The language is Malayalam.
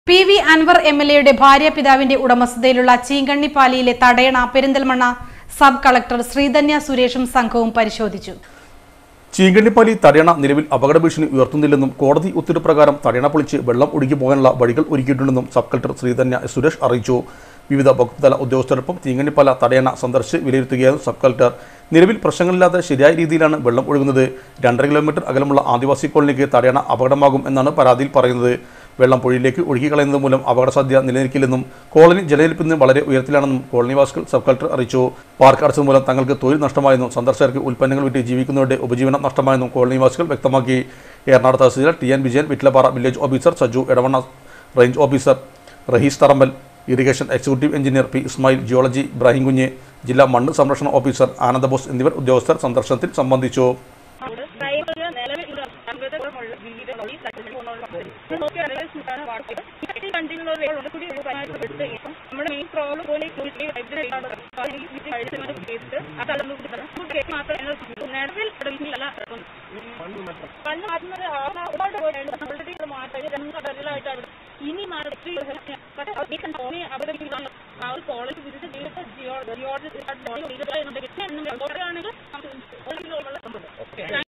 P V Anwar M L എയുടെ ഭാര്യ പിതാവിന്റെ ഉടമസ്ഥതയിലുള്ള ചീങ്കണ്ണിപ്പാലിയിലെ തടയണ പെരിന്തൽമണ്ണ സബ് കളക്ടർ ശ്രീധന്യ സുരേഷും സംഘവും പരിശോധിച്ചു ചീങ്കണ്ണിപ്പാലി തടയണ നിലവിൽ അപകട ഭീഷണി ഉയർത്തുന്നില്ലെന്നും കോടതി ഉത്തരവ് പ്രകാരം തടയണ പൊളിച്ച് വെള്ളം ഒഴുകി പോകാനുള്ള വഴികൾ ഒരുക്കിയിട്ടുണ്ടെന്നും സബ് കളക്ടർ ശ്രീധന്യ സുരേഷ് അറിയിച്ചു വിവിധ വകുപ്പുതല ഉദ്യോഗസ്ഥരൊപ്പം ചീങ്കണ്ണിപ്പാല തടയണ സന്ദർശിച്ച് വിലയിരുത്തുകയായിരുന്നു സബ് കളക്ടർ നിലവിൽ പ്രശ്നങ്ങളില്ലാതെ ശരിയായ രീതിയിലാണ് വെള്ളം ഒഴുകുന്നത് രണ്ടര കിലോമീറ്റർ അകലമുള്ള ആദിവാസി കോളനിക്ക് തടയണ അപകടമാകും എന്നാണ് പരാതിയിൽ പറയുന്നത് വെള്ളം പുഴയിലേക്ക് ഒഴുകിക്കളയുന്നത് മൂലം അപകട സാധ്യത നിലനിൽക്കില്ലെന്നും കോളനി ജലനിരപ്പിൽ നിന്ന് വളരെ ഉയരത്തിലാണെന്നും കോളനിവാസികൾ സബ് കളക്ടർ അറിയിച്ചു പാർക്ക് അടച്ചത് മൂലം തങ്ങൾക്ക് തൊഴിൽ നഷ്ടമായെന്നും സന്ദർശകർക്ക് ഉൽപ്പന്നങ്ങൾ വിറ്റ് ജീവിക്കുന്നവരുടെ ഉപജീവനം നഷ്ടമായെന്നും കോളനിവാസികൾ വ്യക്തമാക്കി Eranad tahsildar T N Vijayan Vittlappara village officer Saju Edavanna range officer Rahees Tharambal irrigation executive engineer P Ismail geology Ibrahim Kunju ജില്ലാ മണ്ണ് സംരക്ഷണ ഓഫീസർ ആനന്ദബോസ് എന്നിവർ ഉദ്യോഗസ്ഥർ സന്ദർശനത്തിൽ സംബന്ധിച്ചു ഡ്രൈവറിന് നിലവിലുള്ള അംഗതകുളമുള്ള വീടുകൾ ഈ സ്ഥലത്തിൽ കൊണ്ടുള്ള പദ്ധതി ഇത് നോക്കിയാണെങ്കിൽ സുഖമാണ് വാർത്തകൾ ഈ കണ്ടിന്നുള്ള വേറെ കൂടി ഒരു പതിനായിരം എടുത്ത് ഇപ്പം നമ്മുടെ മെയിൻ പ്രോബ്ലം പോലെ കുളിച്ച് ലൈബ്രറി കഴിച്ചുകൊണ്ട് കേസിട്ട് ആ സ്ഥലം കേസ് മാത്രമേ നിലവിൽ അല്ല പണ്ട് മാറ്റുന്നത് ഒരുപാട് പോയിട്ടുണ്ട് ഓൾറെഡി മാറ്റി രണ്ട് കടലിലായിട്ടാണ് ഇനി മാറ്റി അവരുടെ ആ ഒരു കോളേജ് വിരുദ്ധ ജീവിത ജിയോളജി ആണെങ്കിൽ